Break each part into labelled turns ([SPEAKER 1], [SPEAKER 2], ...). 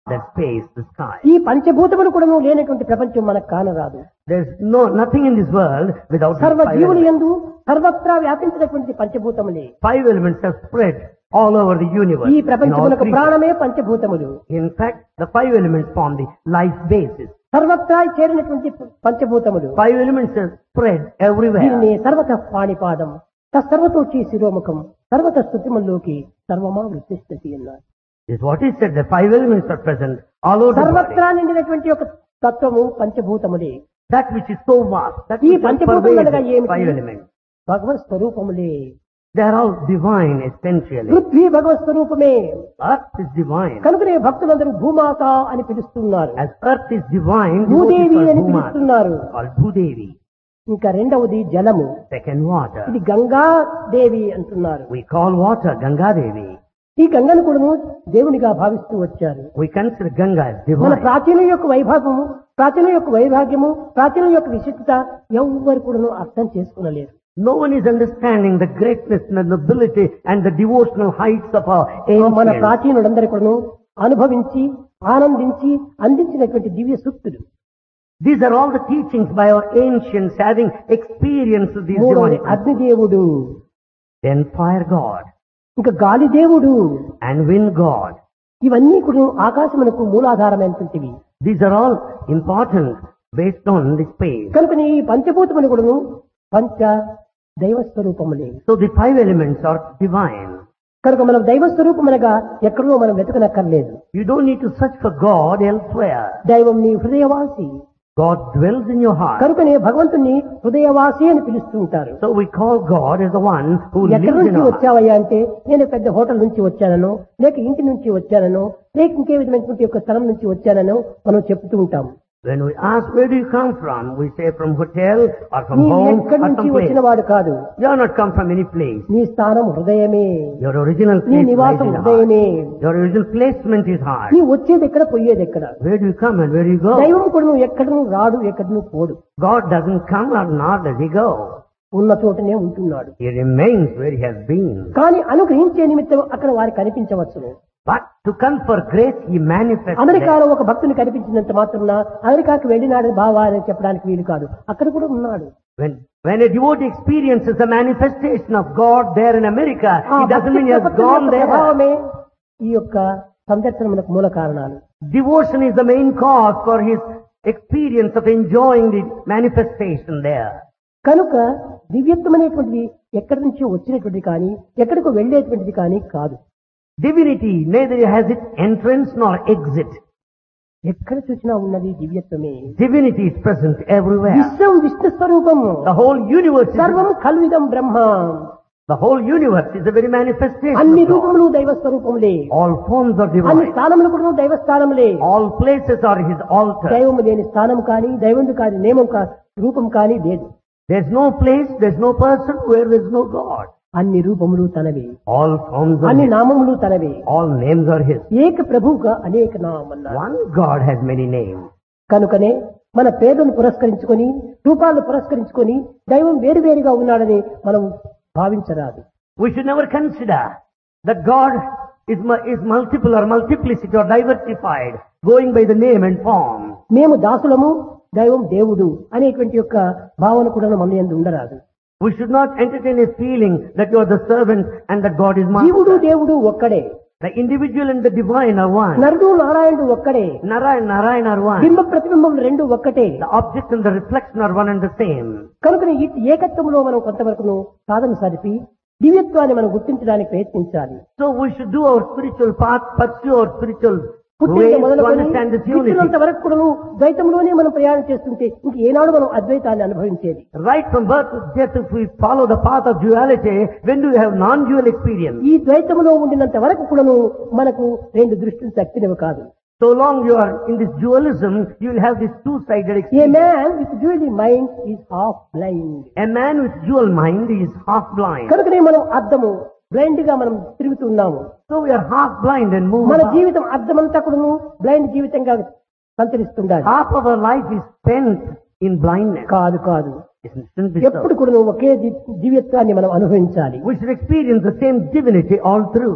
[SPEAKER 1] that space, the sky.
[SPEAKER 2] ఈ పంచభూతములు కూడా లేనటువంటి ప్రపంచం మనకు కానరాదు
[SPEAKER 1] There's no nothing in this world without these
[SPEAKER 2] సర్వ
[SPEAKER 1] five
[SPEAKER 2] జీవులు
[SPEAKER 1] elements.
[SPEAKER 2] ఎందు సర్వత్రా వ్యాపించినటువంటి పంచభూతములే
[SPEAKER 1] Five elements have spread all over the universe.
[SPEAKER 2] ఈ
[SPEAKER 1] in all
[SPEAKER 2] ప్రపంచములకు
[SPEAKER 1] creatures.
[SPEAKER 2] ప్రాణమే పంచభూతములు
[SPEAKER 1] In fact, the five elements form the life basis.
[SPEAKER 2] సర్వత్రా చేరినటువంటి పంచభూతములు
[SPEAKER 1] Five elements are spread everywhere.
[SPEAKER 2] దీనిని సర్వత పాణిపాదం తత్సర్వతోచి శిరోముఖం సర్వత స్థుతిముల్లోకి సర్వమా వృత్తిస్థితి అన్నారు
[SPEAKER 1] This is what is said. The five elements are present all over the body.
[SPEAKER 2] సర్వత్రా నిండినటువంటి ఒక తత్వము పంచభూతములే
[SPEAKER 1] That which is so vast, that
[SPEAKER 2] ఈ
[SPEAKER 1] which
[SPEAKER 2] పంచభూతములు
[SPEAKER 1] pervades
[SPEAKER 2] అనగా
[SPEAKER 1] the
[SPEAKER 2] ఏమిటి?
[SPEAKER 1] five elements.
[SPEAKER 2] Bhagwat స్వరూపములే
[SPEAKER 1] They are all divine essentially.
[SPEAKER 2] Prithvi భగవత్ స్వరూపమే
[SPEAKER 1] Earth is divine.
[SPEAKER 2] కనుకనే భక్తులందరూ భూమాత అని పిలుస్తున్నారు
[SPEAKER 1] As earth is divine,
[SPEAKER 2] Bhudevi
[SPEAKER 1] devotees
[SPEAKER 2] అని
[SPEAKER 1] call Bhuma,
[SPEAKER 2] పిలుస్తున్నారు
[SPEAKER 1] called Bhudevi.
[SPEAKER 2] ఇంకా రెండవది జలము
[SPEAKER 1] Second water.
[SPEAKER 2] ఇది గంగా దేవి అంటున్నారు
[SPEAKER 1] We call water Ganga Devi.
[SPEAKER 2] ఈ గంగను కూడాను దేవునిగా భావిస్తూ వచ్చారు
[SPEAKER 1] We consider Ganga as
[SPEAKER 2] మన
[SPEAKER 1] divine.
[SPEAKER 2] ప్రాచీన యొక్క వైభవము ప్రాచీన యొక్క వైభాగ్యము ప్రాచీన యొక్క విశిష్టత ఎవ్వరు కూడాను అర్థం చేసుకునలేరు
[SPEAKER 1] No one is understanding the greatness and the nobility and the devotional heights of our
[SPEAKER 2] మన
[SPEAKER 1] ancient.
[SPEAKER 2] ప్రాచీనులందరూ కూడాను అనుభవించి ఆనందించి అందించినటువంటి దివ్య సూక్తులు
[SPEAKER 1] These are all the teachings by our ancients having experienced these
[SPEAKER 2] మూడవది
[SPEAKER 1] divine.
[SPEAKER 2] అగ్నిదేవుడు
[SPEAKER 1] Then fire God
[SPEAKER 2] ఇంకా గాలి దేవుడు
[SPEAKER 1] and wind God.
[SPEAKER 2] ఇవన్నీ కూడా ఆకాశమునకు మూలాధారమైనటువంటివి
[SPEAKER 1] These are all important based on the space.
[SPEAKER 2] కనుక ఈ పంచభూతములు కూడాను పంచ దైవ స్వరూపములే
[SPEAKER 1] So the five elements are divine.
[SPEAKER 2] కనుక మనం దైవ స్వరూపమనగా ఎక్కడో మనం వెతకనక్కర్లేదు
[SPEAKER 1] You don't need to search for God elsewhere.
[SPEAKER 2] దైవం నీ హృదయవాసి
[SPEAKER 1] God dwells in your heart.
[SPEAKER 2] కనుకనే భగవంతుణ్ణి హృదయవాసి అని పిలుస్తూ ఉంటారు
[SPEAKER 1] So we call God as the one who
[SPEAKER 2] ఎక్కడి
[SPEAKER 1] lives in
[SPEAKER 2] నుంచి
[SPEAKER 1] our heart.
[SPEAKER 2] వచ్చావయ్యా అంటే నేను పెద్ద హోటల్ నుంచి వచ్చానను లేక ఇంటి నుంచి వచ్చానను లేక ఇంకే విధమైనటువంటి యొక్క స్థలం నుంచి వచ్చానను మనం చెప్తూ ఉంటాం
[SPEAKER 1] When we ask where do you come from, we say from hotel or from
[SPEAKER 2] నీ
[SPEAKER 1] home or
[SPEAKER 2] ఎక్కడి నుంచి
[SPEAKER 1] some place.
[SPEAKER 2] వచ్చిన వాడు కాదు
[SPEAKER 1] You are not come from any place.
[SPEAKER 2] నీ స్థానం హృదయమే
[SPEAKER 1] Your original
[SPEAKER 2] నీ
[SPEAKER 1] place lies
[SPEAKER 2] నివాసం
[SPEAKER 1] in the heart.
[SPEAKER 2] హృదయమే
[SPEAKER 1] Your original placement is heart.
[SPEAKER 2] నీ వచ్చేది ఎక్కడ పోయేది ఎక్కడ
[SPEAKER 1] Where do you come and where do you go?
[SPEAKER 2] దైవం కూడా నువ్వు ఎక్కడను రాడు ఎక్కడను పోడు
[SPEAKER 1] God doesn't come or nor does he go.
[SPEAKER 2] ఉన్న చోటనే ఉంటున్నాడు
[SPEAKER 1] He remains where he has been.
[SPEAKER 2] కానీ అనుగ్రహించే నిమిత్తం అక్కడ వారికి కనిపించవచ్చును
[SPEAKER 1] But to confer grace, he manifests.
[SPEAKER 2] అమెరికాలో ఒక భక్తుని కనిపించినంత మాత్రం అమెరికాకు వెళ్ళినాడు బావా అని చెప్పడానికి వీలు కాదు అక్కడ కూడా ఉన్నాడు
[SPEAKER 1] When, when a devotee experiences a manifestation of God there in America,
[SPEAKER 2] ఆ
[SPEAKER 1] it doesn't
[SPEAKER 2] భక్తి
[SPEAKER 1] mean he has
[SPEAKER 2] ప్రపత్తుల
[SPEAKER 1] gone
[SPEAKER 2] యొక్క
[SPEAKER 1] there.
[SPEAKER 2] ప్రభావమే ఈ యొక్క సందర్శనములకు మూల కారణాలు
[SPEAKER 1] Devotion is the main cause for his experience of enjoying the manifestation there.
[SPEAKER 2] కనుక దివ్యత్వం అనేటువంటిది ఎక్కడి నుంచో వచ్చినటువంటిది కానీ ఎక్కడికో వెళ్ళేటువంటిది కానీ కాదు
[SPEAKER 1] Divinity neither has its entrance nor exit.
[SPEAKER 2] ఎక్కడ చూసినా ఉన్నది దివ్యత్వమే
[SPEAKER 1] Divinity is present everywhere.
[SPEAKER 2] విశ్వం విష్ణు స్వరూపము
[SPEAKER 1] The whole universe is,
[SPEAKER 2] సర్వం కల్విదం బ్రహ్మ
[SPEAKER 1] the whole universe is the very manifestation
[SPEAKER 2] అన్ని
[SPEAKER 1] of God.
[SPEAKER 2] రూపములు దైవ స్వరూపములే
[SPEAKER 1] All forms are
[SPEAKER 2] అన్ని
[SPEAKER 1] divine.
[SPEAKER 2] స్థానములు కూడా దైవ స్థానములే
[SPEAKER 1] All places are his altar.
[SPEAKER 2] దైవము లేని స్థానం కానీ దైవము కాని నియమం కా రూపం కానీ లేదు
[SPEAKER 1] There's no place, there's no person where there's no God.
[SPEAKER 2] అన్ని రూపములు తనవే
[SPEAKER 1] All forms are
[SPEAKER 2] అన్ని
[SPEAKER 1] his.
[SPEAKER 2] నామములు తనవే
[SPEAKER 1] All names are his.
[SPEAKER 2] ఏక ప్రభువుగా అనేక నామన్నారు
[SPEAKER 1] One God has many names.
[SPEAKER 2] కనుకనే మన పేర్లను పురస్కరించుకొని రూపాలను పురస్కరించుకొని దైవం వేరువేరుగా ఉన్నాడని మనం భావించరాదు
[SPEAKER 1] We should never consider that God is, mu- is multiple or multiplicity or diversified, going by the name and form.
[SPEAKER 2] మేము దాసులము దైవం దేవుడు అనేటువంటి యొక్క భావన కూడా మన యందు ఉండరాదు
[SPEAKER 1] We should not entertain a feeling that you are the servant and that God is
[SPEAKER 2] జీవుడు
[SPEAKER 1] master.
[SPEAKER 2] దేవుడు ఒక్కడే
[SPEAKER 1] The individual and the divine are one.
[SPEAKER 2] నరుడు నారాయణుడు ఒక్కడే
[SPEAKER 1] Nara and Narayan are one.
[SPEAKER 2] బింబ ప్రతిబింబం రెండు ఒక్కటే
[SPEAKER 1] The object and the reflection are one and the same.
[SPEAKER 2] కనుక ఈ ఏకత్వంలో మనం కొంతవరకు సాధన సరిపి దివ్యత్వాన్ని మనం గుర్తించడానికి ప్రయత్నించాలి
[SPEAKER 1] So we should do our spiritual path, pursue our spiritual
[SPEAKER 2] పుట్టిన
[SPEAKER 1] ways to
[SPEAKER 2] మొదలుకొని
[SPEAKER 1] understand this unity.
[SPEAKER 2] పుట్టినంత వరకు కూడా ద్వైతంలోనే మనం ప్రయాణం చేస్తుంటే ఇంక ఏనాడు మనం అద్వైతాన్ని అనుభవించేది
[SPEAKER 1] Right from birth to death, if we follow the path of duality, when do you have non-dual experience?
[SPEAKER 2] ఈ ద్వైతంలో ఉండినంత వరకు కూడాను మనకు రెండు దృష్టిలు శక్తినివి కాదు
[SPEAKER 1] So long you are in this dualism, you will have this two-sided
[SPEAKER 2] a
[SPEAKER 1] experience.
[SPEAKER 2] Man with dually mind is half blind
[SPEAKER 1] A man with dual mind is half blind.
[SPEAKER 2] కనుకనే మనం అర్థము blind గా మనం తిరుగుతున్నాము
[SPEAKER 1] So we are half blind and move
[SPEAKER 2] మన
[SPEAKER 1] about.
[SPEAKER 2] జీవితం అర్థమంతా కూడాను blind జీవితంగా సంచరిస్తుండాలి
[SPEAKER 1] Half of our life is spent in blindness.
[SPEAKER 2] కాదు కాదు
[SPEAKER 1] It shouldn't be so.
[SPEAKER 2] ఎప్పుడు కూడా ఒకే ది- దివ్యత్వాన్ని మనం అనుభవించాలి
[SPEAKER 1] We should experience the same divinity all through.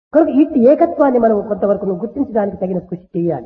[SPEAKER 2] కనుక ఇట్టి ఏకత్వాన్ని మనం కొంతవరకు గుర్తించడానికి తగిన కృషి చేయాలి